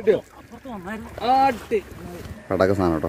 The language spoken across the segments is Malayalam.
കിട്ടിയോ അപ്പുറത്ത് വന്നായിരുന്നു ആട്ടി കടക്ക സാധനം കേട്ടോ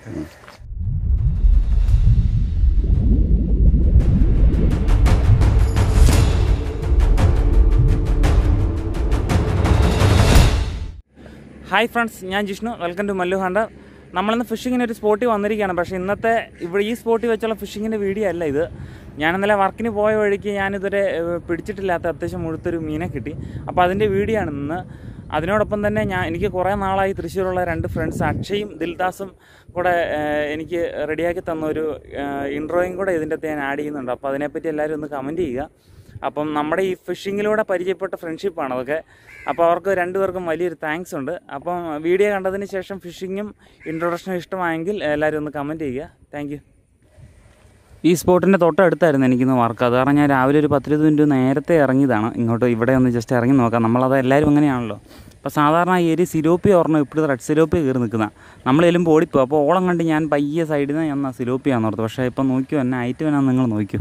ഹായ് ഫ്രണ്ട്സ് ഞാൻ Jishnu welcome to Mallu hunter നമ്മളിന്ന് ഫിഷിങ്ങിന് ഒരു സ്പോട്ടിൽ വന്നിരിക്കുകയാണ് പക്ഷേ ഇന്നത്തെ ഇവിടെ ഈ സ്പോട്ടിൽ വെച്ചുള്ള ഫിഷിങ്ങിൻ്റെ വീഡിയോ അല്ല ഇത് ഞാൻ ഇന്നലെ വർക്കിന് പോയ വഴിക്ക് ഞാനിതുവരെ ഏഹ്, പിടിച്ചിട്ടില്ലാത്ത അത്യാവശ്യം മുഴുത്തൊരു മീനെ കിട്ടി അപ്പോൾ അതിൻ്റെ വീഡിയോ ആണ് ഇന്ന് അതിനോടൊപ്പം തന്നെ ഞാൻ എനിക്ക് കുറേ നാളായി തൃശ്ശൂരുള്ള രണ്ട് ഫ്രണ്ട്സ് അക്ഷയും ദിൽദാസും കൂടെ ഏഹ്, എനിക്ക് റെഡിയാക്കി തന്ന ഒരു ഇൻട്രോയും കൂടെ ഇതിൻ്റെ അകത്ത് ഞാൻ ആഡ് ചെയ്യുന്നുണ്ട് അപ്പോൾ അതിനെപ്പറ്റി എല്ലാവരും ഒന്ന് കമൻറ്റ് ചെയ്യുക അപ്പം നമ്മുടെ ഈ ഫിഷിങ്ങിലൂടെ പരിചയപ്പെട്ട ഫ്രണ്ട്ഷിപ്പാണ് അതൊക്കെ അപ്പോൾ അവർക്ക് രണ്ടുപേർക്കും വലിയൊരു താങ്ക്സ് ഉണ്ട് അപ്പം വീഡിയോ കണ്ടതിന് ശേഷം ഫിഷിങ്ങും ഇൻട്രൊഡക്ഷനും ഇഷ്ടമായെങ്കിൽ എല്ലാവരും ഒന്ന് കമൻറ്റ് ചെയ്യുക താങ്ക് യു ഈ സ്പോട്ടിൻ്റെ തൊട്ടടുത്തായിരുന്നു എനിക്കിന്ന് വർക്ക് അത് കാരണം ഞാൻ രാവിലെ ഒരു പത്തിരുപത് മിനിറ്റ് നേരത്തെ ഇറങ്ങിയതാണ് ഇങ്ങോട്ട് ഇവിടെ ഒന്ന് ജസ്റ്റ് ഇറങ്ങി നോക്കാം നമ്മളത് എല്ലാവരും അങ്ങനെയാണല്ലോ അപ്പോൾ സാധാരണ ഈ ഒരു സിലോപ്പി ഓർമ്മ ഇപ്പോഴും റെഡ് സിലോപ്പി കയറി നിൽക്കുന്ന നമ്മൾ ചെല്ലുമ്പോൾ ഓടിപ്പോകും അപ്പോൾ ഓളം കണ്ട് ഞാൻ പയ്യെ സൈഡിൽ നിന്ന് ഞാൻ സിലോപ്പിയാന്ന് ഓർത്ത് പക്ഷേ ഇപ്പം നോക്കിയോ എന്നെ ഐറ്റം എന്നാ നിങ്ങൾ നോക്കിയോ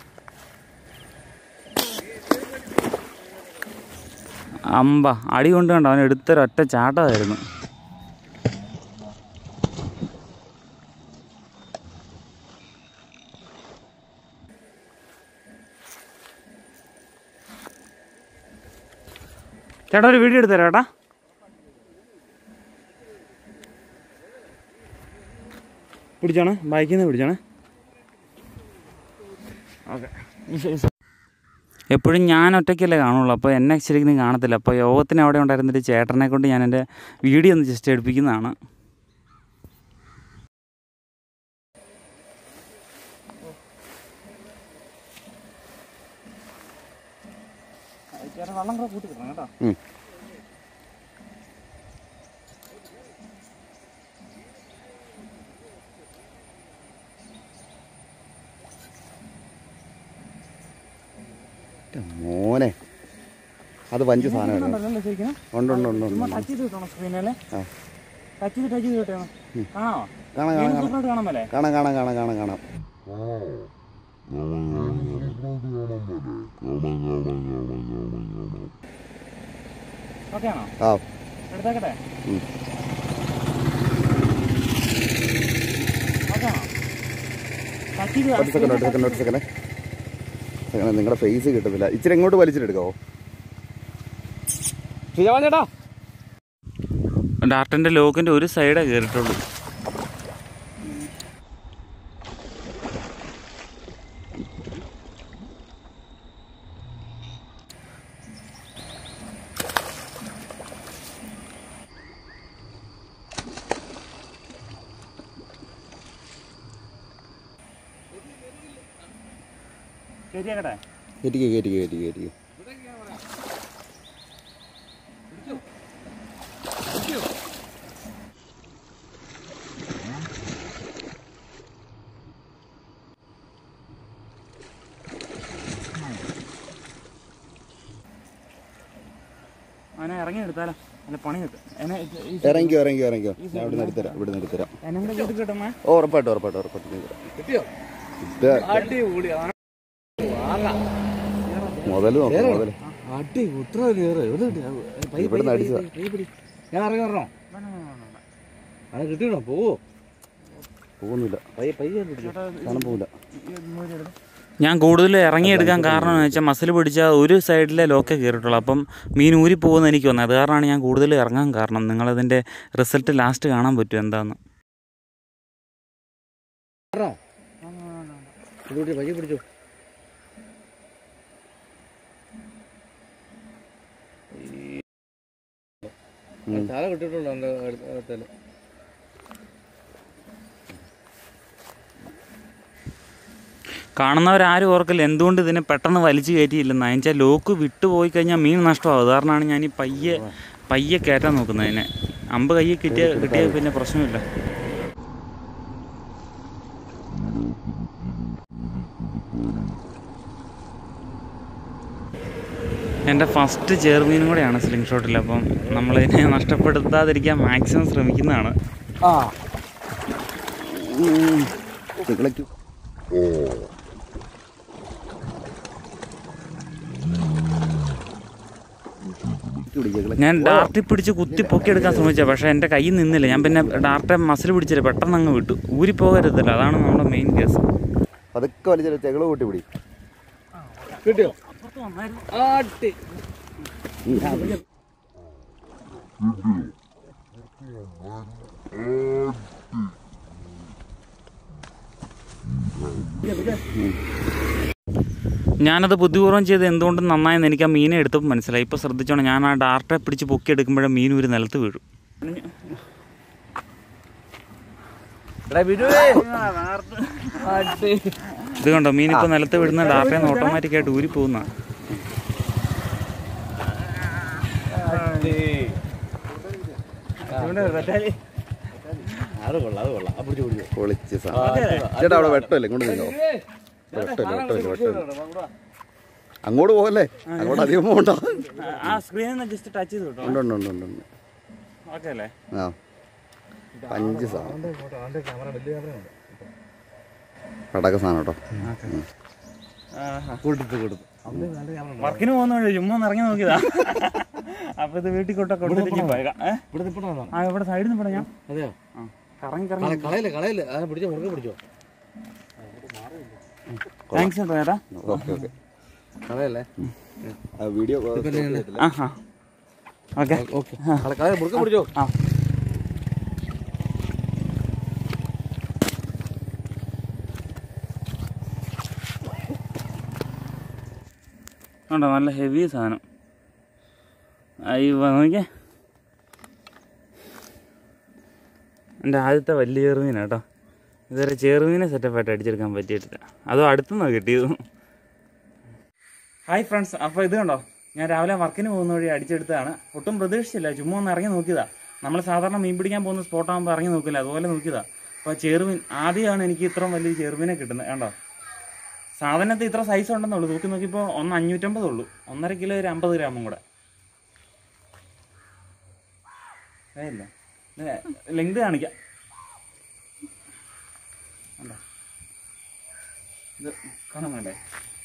അമ്പ അടി കൊണ്ട് കണ്ടോ അവൻ എടുത്തൊരൊറ്റ ചാട്ടമായിരുന്നു ചേട്ടാ ഒരു വീഡിയോ എടുത്തരാം ചേട്ടാ പിടിച്ചാണ് ബൈക്കിൽ നിന്ന് പിടിച്ചാണ് ഓക്കെ എപ്പോഴും ഞാൻ ഒറ്റയ്ക്കല്ലേ കാണുള്ളൂ അപ്പോൾ എന്നെ ശരിക്കും കാണത്തില്ല അപ്പോൾ യോഗത്തിന് അവിടെ ഉണ്ടായിരുന്നൊരു ചേട്ടനെ കൊണ്ട് ഞാൻ എൻ്റെ വീഡിയോ ഒന്ന് ജസ്റ്റ് എടുപ്പിക്കുന്നതാണ് വെള്ളം കൂടെ കൂട്ടി കേട്ടോ ഉം. ന്റെ മോനെ അത് വഞ്ചി സാധനമായിരുന്നു ഉണ്ടല്ലോ ശരിക്കും ഉണ്ട് ഉണ്ട് ഉണ്ട് ചുമ്മാ ഉണ്ട് ടച്ച് ചെയ്ത് കിട്ടണം സ്ക്രീനല്ലേ ആ. ടച്ച് ചെയ്ത് ടച്ച് ചെയ്ത് കിട്ടണം കാണാമോ കാണാം മീൻ കാണാം സൂപ്പറായിട്ട് കാണാമല്ലേ കാണാം കാണാം കാണാം കാണാം കാണാം ഓക്കെ ആണോ ആ എടുത്തേക്കട്ടെ ഉം. ഓക്കെ ആണോ ടച്ച് ചെയ്ത് ഒരു സെക്കൻഡ് ഒരു സെക്കൻഡ് ഒരു സെക്കൻഡ് സെക്കൻഡ് നിങ്ങളുടെ ഫേസ് കിട്ടത്തില്ല ഇച്ചിരി എങ്ങോട്ട് വലിച്ചിട്ടെടുക്കാവോ ശരിയാവാൻ ചേട്ടാ ഡാർട്ടിൻ്റെ ലോക്കിൻ്റെ ഒരു സൈഡേ കയറിയിട്ടുള്ളൂ ശരിയാക്കട്ടെ കയറ്റിക്കോ കയറ്റിക്കോ കയറ്റിക്കോ കയറ്റിക്കോ അവനെ ഇറങ്ങി എടുത്താലോ അല്ല പണി കിട്ടും എന്നെ ഇത് ഈ- ഇറങ്ങിക്കോ ഇറങ്ങിക്കോ ഇറങ്ങിക്കോ ഞാൻ ഇവിടെ നിന്ന് എടുത്തരാം ഇവിടെ നിന്ന് എടുത്തരാം എന്നെ കൂടെ കൂട്ടി കിട്ടുമേ ഓ ഉറപ്പായിട്ടും ഉറപ്പായിട്ടും ഉറപ്പായിട്ടും ഞാൻ തരാം. കിട്ടിയോ ഇത് അടിപൊളി വാങ്ങാം മുതൽ നോക്കാം മുതൽ അടി ഉത്ര കയറ് ഇവിടുന്ന് അടിച്ചതാ. ഞാൻ ഇറങ്ങി വരണോ അത് കിട്ടിയോ പോവോ പോകുന്നില്ല പയ്യെ പയ്യെ പിടിച്ചോ കാണാൻ പോകില്ല ഞാൻ കൂടുതൽ ഇറങ്ങിയെടുക്കാൻ കാരണം എന്ന് വെച്ചാൽ മസിൽ പിടിച്ചാൽ ഒരു സൈഡിലെ ലോക്കേ കയറിയിട്ടുള്ളൂ അപ്പം മീൻ ഊരി പോകുന്ന എനിക്ക് വന്നത് അത് കാരണമാണ് ഞാൻ കൂടുതൽ ഇറങ്ങാൻ കാരണം നിങ്ങളതിൻ്റെ റിസൾട്ട് ലാസ്റ്റ് കാണാൻ പറ്റും എന്താന്ന് ഇതുകൂടി പയ്യെ പിടിച്ചോ ഉം. ചാല കിട്ടിയിട്ടുണ്ടോ എൻ്റെ അടുത്തേല് കാണുന്നവരാരും ഓർക്കില്ല എന്തുകൊണ്ട് ഇതിനെ പെട്ടെന്ന് വലിച്ചു കയറ്റിയില്ലെന്ന് വെച്ചാൽ ലോക്ക് വിട്ടുപോയി കഴിഞ്ഞാൽ മീൻ നഷ്ടമാവും അത് കാരണമാണ് ഞാൻ ഈ പയ്യെ പയ്യെ കയറ്റാൻ നോക്കുന്നത് അതിനെ അമ്പ് കയ്യിൽ കിട്ടിയ കിട്ടിയ പിന്നെ പ്രശ്നമില്ല എൻ്റെ ഫസ്റ്റ് ചെറുമീനും കൂടെയാണ് സ്ലിംഗ് ഷോട്ടിൽ അപ്പം നമ്മളിതിനെ നഷ്ടപ്പെടുത്താതിരിക്കാൻ മാക്സിമം ശ്രമിക്കുന്നതാണ് ആ നിങ്ങളേക്ക് പിടിക്ക് ചെകള് ഞാൻ ഡാർട്ടി പിടിച്ച് കുത്തി പൊക്കിയെടുക്കാൻ ശ്രമിച്ച പക്ഷേ എൻ്റെ കയ്യിൽ നിന്നില്ല ഞാൻ പിന്നെ ഡാർട്ടെ മസിൽ പിടിച്ചില്ല പെട്ടെന്ന് അങ്ങ് വിട്ടു ഊരി പോകരുതല്ലോ അതാണ് നമ്മുടെ മെയിൻ കേസ് അതൊക്കെ വലിയ ചെകള് കൂട്ടി പിടി കിട്ടിയോ ആട്ടി ഞാനത് ബുദ്ധിപൂർവ്വം ചെയ്ത് എന്തുകൊണ്ട് നന്നായെന്ന് എനിക്ക് ആ മീനെ എടുത്തപ്പോൾ മനസ്സിലായി ഇപ്പോൾ ശ്രദ്ധിച്ചോണം ഞാൻ ആ ഡാർട്ടെ പിടിച്ച് പൊക്കിയെടുക്കുമ്പോഴേ മീൻ ഒരു നിലത്ത് വീഴും എടാ വിടുവേ ആട്ടി ഇത് കണ്ടോ മീൻ ഇപ്പോൾ നിലത്ത് വിടുന്ന ഡാർട്ടയിൽ നിന്ന് ഓട്ടോമാറ്റിക്കായിട്ട് ഊരി പോകുന്ന അത് കൊള്ളാം അത് കൊള്ളാം പിടിച്ചു പിടിച്ചു പൊളിച്ച് സാധനം ചേട്ടാ അവിടെ വെട്ടമല്ലേ ഇങ്ങോട്ട് നിന്നോ വെട്ടമില്ല വെട്ടമില്ല വെട്ടമില്ല അങ്ങോട്ട് പോകല്ലേ അങ്ങോട്ട് അധികം പോകണ്ട ആ സ്ക്രീനിൽ നിന്ന് ജസ്റ്റ് ടച്ച് ചെയ്ത് കേട്ടോ ഉണ്ട് ഉണ്ട് ഉണ്ട് ഉണ്ട് ഉണ്ട് ഓക്കെ അല്ലേ ആ പഞ്ച് സാധനം ക്യാമറ വലിയ ക്യാമറ ഉണ്ട് കടക്ക സാധനം കേട്ടോ കൊടുത്തു കൊടുത്തു അവിടെ നല്ല ക്യാമറ ഉണ്ട് വർക്കിന് പോകുന്ന വഴി ചുമ്മാ ഒന്ന് ഇറങ്ങി നോക്കിയതാ അപ്പൊ ഇത് വീട്ടിൽ കൊണ്ട കൊടുത്തിട്ട് പോയേക്കാം ഏ? ഇവിടെ നിൽപ്പണോ ആ ഇവിടെ സൈഡിൽ നിന്ന് ഞാൻ അതെയോ ആ, കറങ്ങി കറങ്ങി കളയില്ല കളയില്ല ആ പിടിച്ചോ മുറുകെ പിടിച്ചോ താങ്ക്സ് കേട്ടോ ചേട്ടാ ഓക്കെ ഓക്കെ കളയല്ലേ വീഡിയോ ആ ആ ഓക്കെ ഓക്കെ കളയ മുറുകെ പിടിച്ചോ ആ ഉണ്ടോ നല്ല ഹെവി സാധനം അയ്യോ നോക്കിയേ എൻ്റെ ആദ്യത്തെ വലിയ ചെറുമീനാണ് കേട്ടോ ഇതുവരെ ചെറുമീനെ സെറ്റപ്പായിട്ട് അടിച്ചെടുക്കാൻ പറ്റിയിട്ടില്ല അതോ അടുത്തുനിന്നാണ് കിട്ടിയത് ഹായ് ഫ്രണ്ട്സ് അപ്പോൾ ഇത് കണ്ടോ ഞാൻ രാവിലെ വർക്കിന് പോകുന്ന വഴി അടിച്ചെടുത്തതാണ് ഒട്ടും പ്രതീക്ഷിച്ചില്ല ചുമ്മാ ഒന്ന് ഇറങ്ങി നോക്കിയതാ നമ്മൾ സാധാരണ മീൻ പിടിക്കാൻ പോകുന്ന സ്പോട്ടാകുമ്പോൾ ഇറങ്ങി നോക്കില്ല അതുപോലെ നോക്കിയതാ അപ്പോൾ ചെറുമീൻ ആദ്യമാണ് എനിക്ക് ഇത്രയും വലിയ ചെറുമീനെ കിട്ടുന്നത് കണ്ടോ സാധനത്തിൽ ഇത്ര സൈസ് ഉണ്ടെന്നുള്ളൂ തൂക്കി നോക്കിയപ്പോൾ ഒന്ന് അഞ്ഞൂറ്റമ്പതേ ഉള്ളൂ ഒന്നര കിലോ ഒരു അമ്പത് ഗ്രാമും കൂടെ ഇല്ല ലെങ്ത് കാണിക്കാം കണ്ടോ ഇത് കാണാൻ വേണ്ടേ